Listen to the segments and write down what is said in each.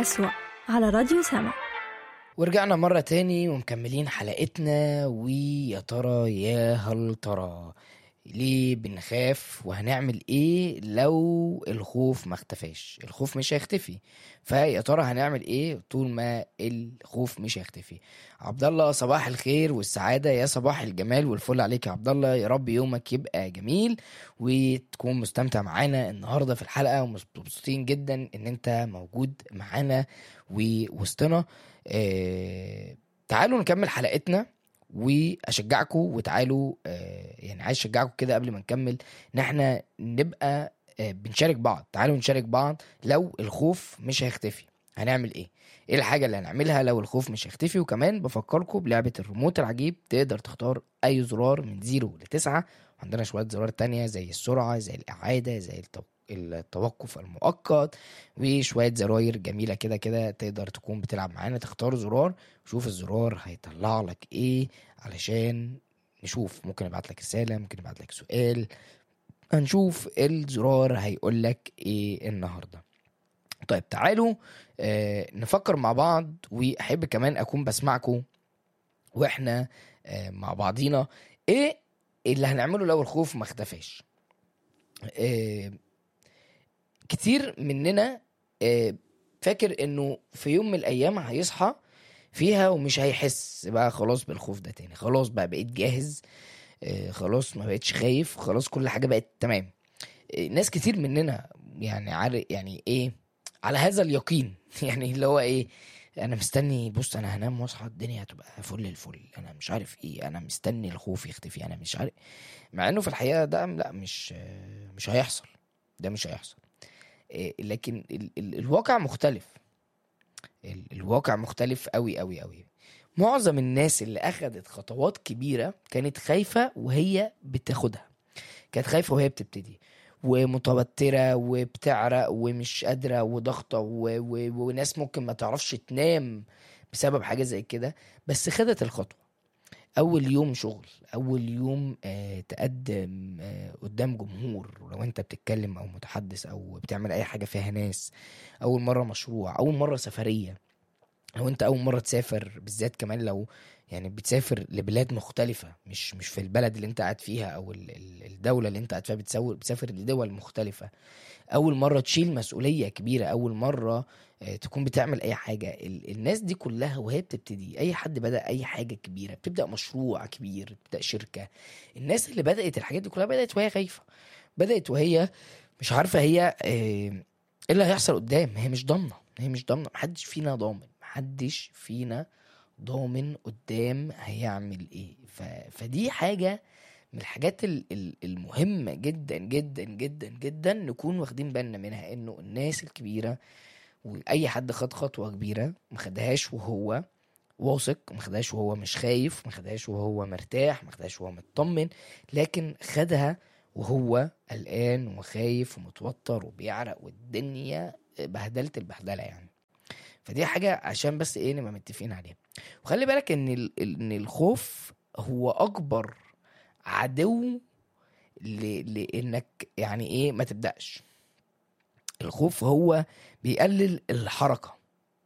الأسوأ على راديو سما ورجعنا مرة تاني ومكملين حلقتنا ويا ترى يا هل ترى ليه بنخاف وهنعمل ايه لو الخوف ما اختفاش الخوف مش هيختفي فيا ترى هنعمل ايه طول ما الخوف مش هيختفي عبد الله صباح الخير والسعادة يا صباح الجمال والفل عليك يا عبد الله يا رب يومك يبقى جميل وتكون مستمتع معانا النهارده في الحلقة ومبسوطين جدا ان انت موجود معانا ووسطنا آه تعالوا نكمل حلقتنا واشجعكم وتعالوا آه يعني عايز اشجعكم كده قبل ما نكمل ان احنا نبقى آه بنشارك بعض تعالوا نشارك بعض لو الخوف مش هيختفي هنعمل ايه ايه الحاجة اللي هنعملها لو الخوف مش هيختفي وكمان بفكركم بلعبة الريموت العجيب تقدر تختار اي زرار من زيرو لتسعة وعندنا شوية زرار تانية زي السرعة زي الإعادة زي التو... التوقف المؤقت وشوية زراير جميلة كده كده تقدر تكون بتلعب معانا تختار زرار وشوف الزرار هيطلع لك ايه علشان نشوف ممكن يبعت لك رسالة ممكن يبعت لك سؤال هنشوف الزرار هيقول لك ايه النهارده طيب تعالوا آه نفكر مع بعض واحب كمان اكون بسمعكم واحنا آه مع بعضينا ايه اللي هنعمله لو الخوف ما اختفاش آه كتير مننا آه فاكر انه في يوم من الايام هيصحى فيها ومش هيحس بقى خلاص بالخوف ده تاني خلاص بقى بقيت جاهز آه خلاص ما بقتش خايف خلاص كل حاجه بقت تمام آه ناس كتير مننا يعني عارف يعني ايه على هذا اليقين يعني اللي هو ايه انا مستني بص انا هنام واصحى الدنيا هتبقى فل الفل انا مش عارف ايه انا مستني الخوف يختفي انا مش عارف مع انه في الحقيقه ده لا مش مش هيحصل ده مش هيحصل لكن ال ال الواقع مختلف ال الواقع مختلف قوي قوي قوي معظم الناس اللي اخدت خطوات كبيره كانت خايفه وهي بتاخدها كانت خايفه وهي بتبتدي ومتوترة وبتعرق ومش قادرة وضغطة و... و... وناس ممكن ما تعرفش تنام بسبب حاجة زي كده بس خدت الخطوة أول يوم شغل أول يوم آه تقدم آه قدام جمهور ولو أنت بتتكلم أو متحدث أو بتعمل أي حاجة فيها ناس أول مرة مشروع أول مرة سفرية لو أنت أول مرة تسافر بالذات كمان لو يعني بتسافر لبلاد مختلفة مش مش في البلد اللي انت قاعد فيها او الدولة اللي انت قاعد فيها بتسافر بتسافر لدول مختلفة اول مرة تشيل مسؤولية كبيرة اول مرة تكون بتعمل اي حاجة الناس دي كلها وهي بتبتدي اي حد بدأ اي حاجة كبيرة بتبدأ مشروع كبير بتبدأ شركة الناس اللي بدأت الحاجات دي كلها بدأت وهي خايفة بدأت وهي مش عارفة هي ايه اللي هيحصل قدام هي مش ضامنة هي مش ضامنة محدش فينا ضامن محدش فينا ضامن قدام هيعمل ايه ف... فدي حاجة من الحاجات ال... ال... المهمة جدا جدا جدا جدا نكون واخدين بالنا منها انه الناس الكبيرة واي حد خد خطوة كبيرة ما خدهاش وهو واثق ما خدهاش وهو مش خايف ما خدهاش وهو مرتاح ما خدهاش وهو مطمن لكن خدها وهو قلقان وخايف ومتوتر وبيعرق والدنيا بهدلت البهدله يعني فدي حاجه عشان بس ايه نبقى متفقين عليها وخلي بالك ان ان الخوف هو اكبر عدو ل... لانك يعني ايه ما تبداش الخوف هو بيقلل الحركه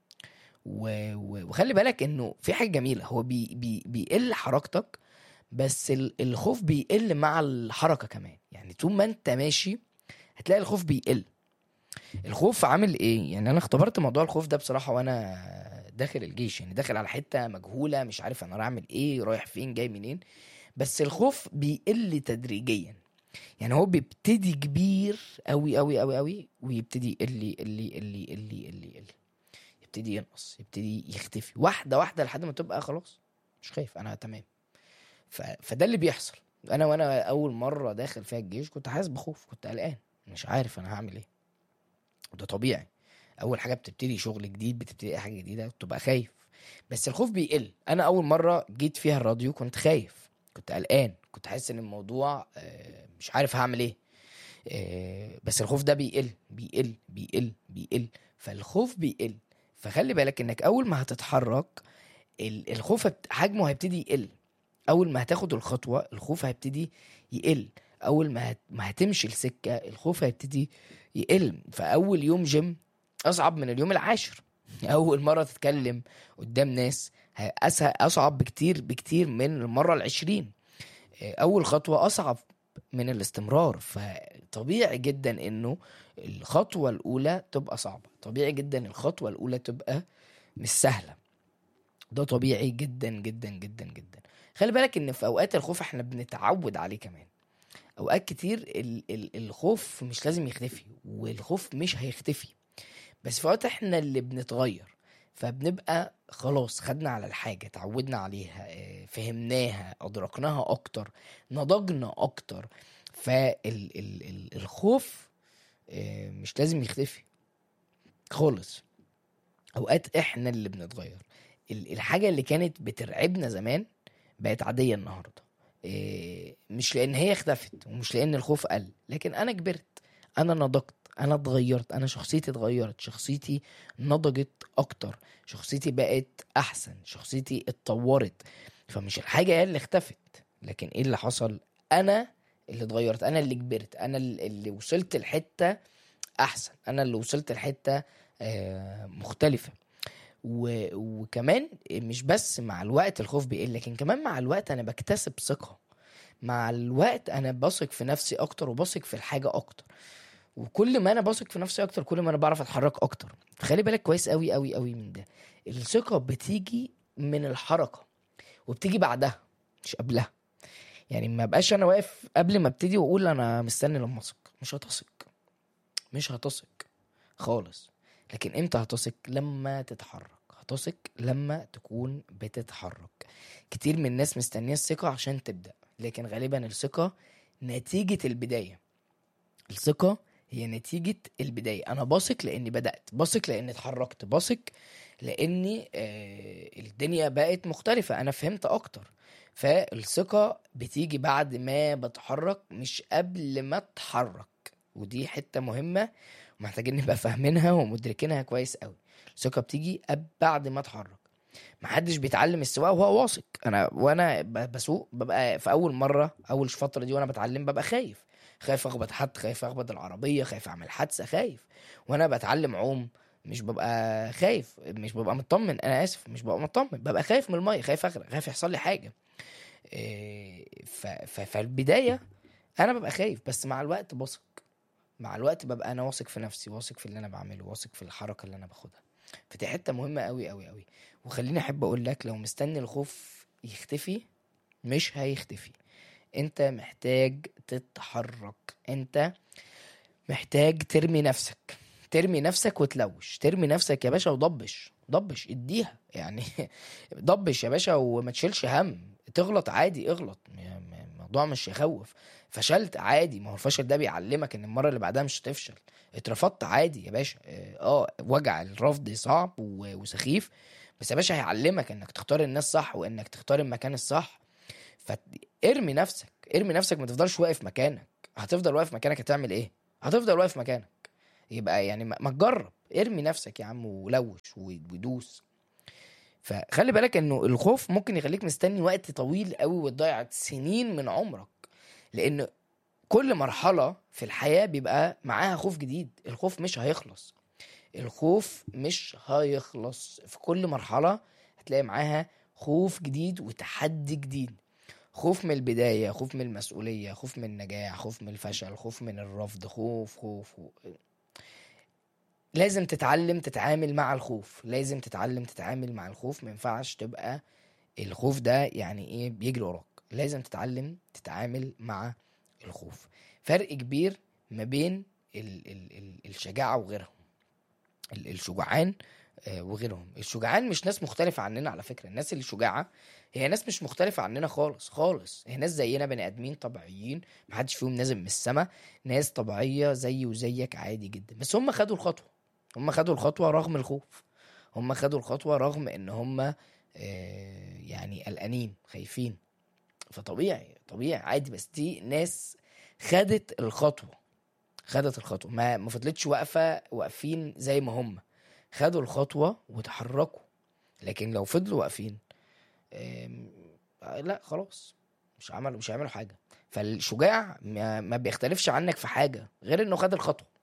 و... و... وخلي بالك انه في حاجه جميله هو بي... بي... بيقل حركتك بس الخوف بيقل مع الحركه كمان يعني طول ما انت ماشي هتلاقي الخوف بيقل الخوف عامل ايه يعني انا اختبرت موضوع الخوف ده بصراحه وانا داخل الجيش يعني داخل على حته مجهوله مش عارف انا اعمل ايه رايح فين جاي منين بس الخوف بيقل تدريجيا يعني هو بيبتدي كبير قوي قوي قوي قوي ويبتدي يقل يقل يقل يقل يقل يقل يبتدي ينقص يبتدي يختفي واحده واحده لحد ما تبقى خلاص مش خايف انا تمام ف... فده اللي بيحصل انا وانا اول مره داخل فيها الجيش كنت حاسس بخوف كنت قلقان مش عارف انا هعمل ايه وده طبيعي اول حاجه بتبتدي شغل جديد بتبتدي اي حاجه جديده بتبقى خايف بس الخوف بيقل انا اول مره جيت فيها الراديو كنت خايف كنت قلقان كنت حاسس ان الموضوع مش عارف هعمل ايه بس الخوف ده بيقل بيقل بيقل بيقل فالخوف بيقل فخلي بالك انك اول ما هتتحرك الخوف حجمه هيبتدي يقل اول ما هتاخد الخطوه الخوف هيبتدي يقل اول ما ما هتمشي السكه الخوف هيبتدي يقل فاول يوم جيم اصعب من اليوم العاشر اول مره تتكلم قدام ناس ه- أسه- اصعب بكتير بكتير من المره العشرين آه، اول خطوه اصعب من الاستمرار فطبيعي جدا انه الخطوه الاولى تبقى صعبه طبيعي جدا الخطوه الاولى تبقى مش سهله ده طبيعي جدا جدا جدا جدا خلي بالك ان في اوقات الخوف احنا بنتعود عليه كمان اوقات كتير ال ال الخوف مش لازم يختفي والخوف مش هيختفي بس في اوقات احنا اللي بنتغير فبنبقى خلاص خدنا على الحاجة اتعودنا عليها اه، فهمناها أدركناها أكتر نضجنا أكتر فالخوف مش لازم يختفي خالص أوقات احنا اللي بنتغير ال- الحاجة اللي كانت بترعبنا زمان بقت عادية النهاردة إيه، مش لأن هي اختفت ومش لأن الخوف قل لكن أنا كبرت أنا نضجت أنا اتغيرت أنا شخصيتي اتغيرت شخصيتي نضجت أكتر شخصيتي بقت أحسن شخصيتي اتطورت فمش الحاجة هي اللي اختفت لكن إيه اللي حصل أنا اللي اتغيرت أنا اللي كبرت أنا اللي وصلت لحتة أحسن أنا اللي وصلت لحتة آه، مختلفة و... وكمان مش بس مع الوقت الخوف بيقل لكن كمان مع الوقت انا بكتسب ثقة مع الوقت انا بثق في نفسي اكتر وبثق في الحاجة اكتر وكل ما انا بثق في نفسي اكتر كل ما انا بعرف اتحرك اكتر خلي بالك كويس قوي قوي قوي من ده الثقة بتيجي من الحركة وبتيجي بعدها مش قبلها يعني ما بقاش انا واقف قبل ما ابتدي واقول انا مستني لما اثق مش هتثق مش هتثق خالص لكن امتى هتثق لما تتحرك هتثق لما تكون بتتحرك كتير من الناس مستنيه الثقه عشان تبدا لكن غالبا الثقه نتيجه البدايه الثقه هي نتيجه البدايه انا باثق لاني بدات باثق لاني اتحركت باثق لاني آه الدنيا بقت مختلفه انا فهمت اكتر فالثقه بتيجي بعد ما بتحرك مش قبل ما اتحرك ودي حته مهمه ومحتاجين نبقى فاهمينها ومدركينها كويس قوي الثقه بتيجي أب بعد ما اتحرك محدش بيتعلم السواقه وهو واثق انا وانا ب- بسوق ببقى في اول مره اول فتره دي وانا بتعلم ببقى خايف خايف اخبط حد خايف اخبط العربيه خايف اعمل حادثه خايف وانا بتعلم عوم مش ببقى خايف مش ببقى مطمن انا اسف مش ببقى مطمن ببقى خايف من الميه خايف اغرق خايف يحصل لي حاجه إيه، ف- ف- فالبدايه انا ببقى خايف بس مع الوقت بثق مع الوقت ببقى انا واثق في نفسي واثق في اللي انا بعمله واثق في الحركه اللي انا باخدها فدي حته مهمه قوي قوي قوي وخليني احب اقول لك لو مستني الخوف يختفي مش هيختفي انت محتاج تتحرك انت محتاج ترمي نفسك ترمي نفسك وتلوش ترمي نفسك يا باشا وضبش ضبش اديها يعني ضبش يا باشا وما تشيلش هم تغلط عادي اغلط م- م- الموضوع مش يخوف فشلت عادي ما هو الفشل ده بيعلمك ان المره اللي بعدها مش هتفشل اترفضت عادي يا باشا اه آه، وجع الرفض صعب و- وسخيف بس يا باشا هيعلمك انك تختار الناس صح وانك تختار المكان الصح فارمي نفسك ارمي نفسك ما تفضلش واقف مكانك هتفضل واقف مكانك هتعمل ايه هتفضل واقف مكانك يبقى يعني ما ما تجرب ارمي نفسك يا عم ولوش ودوس فخلي بالك انه الخوف ممكن يخليك مستني وقت طويل قوي وتضيع سنين من عمرك لان كل مرحلة في الحياة بيبقى معاها خوف جديد الخوف مش هيخلص الخوف مش هيخلص في كل مرحلة هتلاقي معاها خوف جديد وتحدي جديد خوف من البداية خوف من المسؤولية خوف من النجاح خوف من الفشل خوف من الرفض خوف خوف, خوف. لازم تتعلم تتعامل مع الخوف لازم تتعلم تتعامل مع الخوف ما ينفعش تبقى الخوف ده يعني ايه بيجري وراك لازم تتعلم تتعامل مع الخوف فرق كبير ما بين ال ال ال الشجاعة وغيرهم ال- الشجعان آه، وغيرهم الشجعان مش ناس مختلفة عننا على فكرة الناس اللي شجاعة هي ناس مش مختلفة عننا خالص خالص هي ناس زينا بني آدمين طبيعيين محدش فيهم نازل من السما ناس طبيعية زي وزيك عادي جدا بس هم خدوا الخطوة هم خدوا الخطوة رغم الخوف هم خدوا الخطوة رغم ان هم آه، يعني قلقانين خايفين فطبيعي طبيعي عادي بس دي ناس خدت الخطوة خدت الخطوة ما ما فضلتش واقفة واقفين زي ما هم خدوا الخطوة وتحركوا لكن لو فضلوا واقفين آم، آه، لا خلاص مش عملوا مش هيعملوا حاجة فالشجاع ما, ما بيختلفش عنك في حاجة غير انه خد الخطوة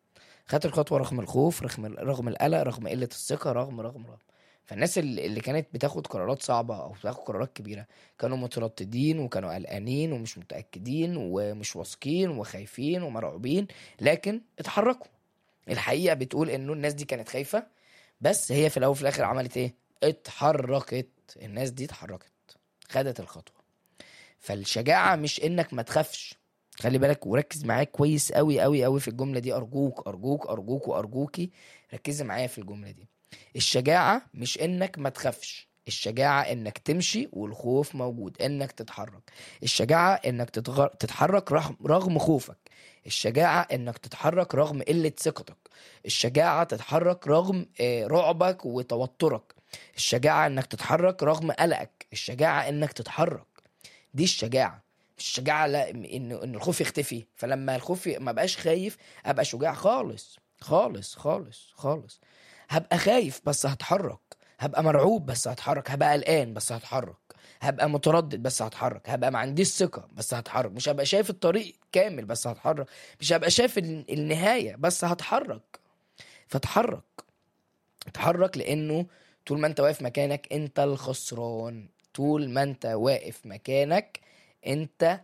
خدت الخطوه رغم الخوف رغم رغم القلق رغم قله الثقه رغم رغم رغم فالناس اللي اللي كانت بتاخد قرارات صعبه او بتاخد قرارات كبيره كانوا مترددين وكانوا قلقانين ومش متاكدين ومش واثقين وخايفين ومرعوبين لكن اتحركوا الحقيقه بتقول انه الناس دي كانت خايفه بس هي في الاول وفي الاخر عملت ايه اتحركت الناس دي اتحركت خدت الخطوه فالشجاعه مش انك ما تخافش خلي بالك وركز معايا كويس قوي قوي قوي في الجمله دي ارجوك ارجوك ارجوك وارجوكي ركزي معايا في الجمله دي الشجاعه مش انك ما تخافش الشجاعة انك تمشي والخوف موجود انك تتحرك الشجاعة انك تتغ... تتحرك رغم... رغم خوفك الشجاعة انك تتحرك رغم قلة ثقتك الشجاعة تتحرك رغم آه، رعبك وتوترك الشجاعة انك تتحرك رغم قلقك الشجاعة انك تتحرك دي الشجاعة مش الشجاعة لا ان ان الخوف يختفي فلما الخوف ي- ما بقاش خايف ابقى شجاع خالص خالص خالص خالص هبقى خايف بس هتحرك هبقى مرعوب بس هتحرك هبقى قلقان بس هتحرك هبقى متردد بس هتحرك هبقى ما عنديش ثقة بس هتحرك مش هبقى شايف الطريق كامل بس هتحرك مش هبقى شايف ال- النهاية بس هتحرك فتحرك اتحرك لانه طول ما انت واقف مكانك انت الخسران طول ما انت واقف مكانك انت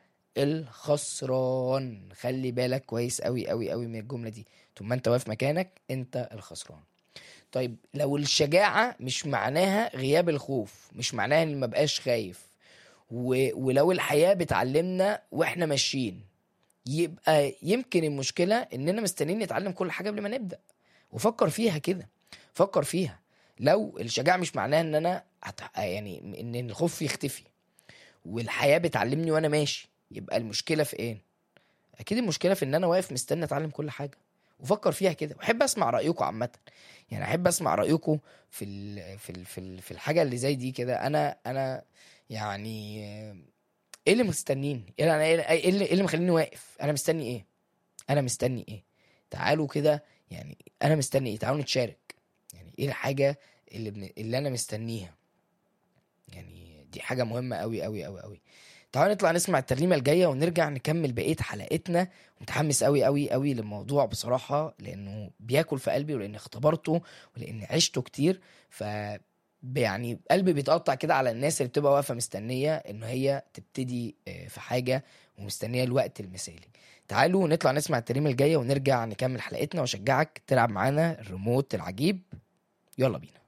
الخسران خلي بالك كويس قوي قوي قوي من الجملة دي طول ما انت واقف مكانك انت الخسران طيب لو الشجاعة مش معناها غياب الخوف مش معناها اني مبقاش خايف و... ولو الحياة بتعلمنا واحنا ماشيين يبقى يمكن المشكلة اننا مستنيين نتعلم كل حاجة قبل ما نبدأ وفكر فيها كده فكر فيها لو الشجاعة مش معناها ان انا هت... يعني ان الخوف يختفي والحياة بتعلمني وانا ماشي يبقى المشكلة في ايه اكيد المشكلة في ان انا واقف مستني اتعلم كل حاجة وفكر فيها كده واحب اسمع رايكم عامه يعني احب اسمع رايكم في ال في ال في, ال في الحاجه اللي زي دي كده انا انا يعني آه، ايه اللي مستنيني ايه اللي انا ايه اللي, إيه اللي مخليني واقف انا مستني ايه انا مستني ايه تعالوا كده يعني انا مستني ايه تعالوا نتشارك يعني ايه الحاجه اللي بن... اللي انا مستنيها يعني دي حاجه مهمه قوي قوي قوي قوي تعالوا نطلع نسمع الترنيمه الجايه ونرجع نكمل بقيه حلقتنا متحمس قوي قوي قوي للموضوع بصراحه لانه بياكل في قلبي ولاني اختبرته ولاني عشته كتير ف يعني قلبي بيتقطع كده على الناس اللي بتبقى واقفه مستنيه ان هي تبتدي آه، في حاجه ومستنيه الوقت المثالي تعالوا نطلع نسمع الترنيمه الجايه ونرجع نكمل حلقتنا واشجعك تلعب معانا الريموت العجيب يلا بينا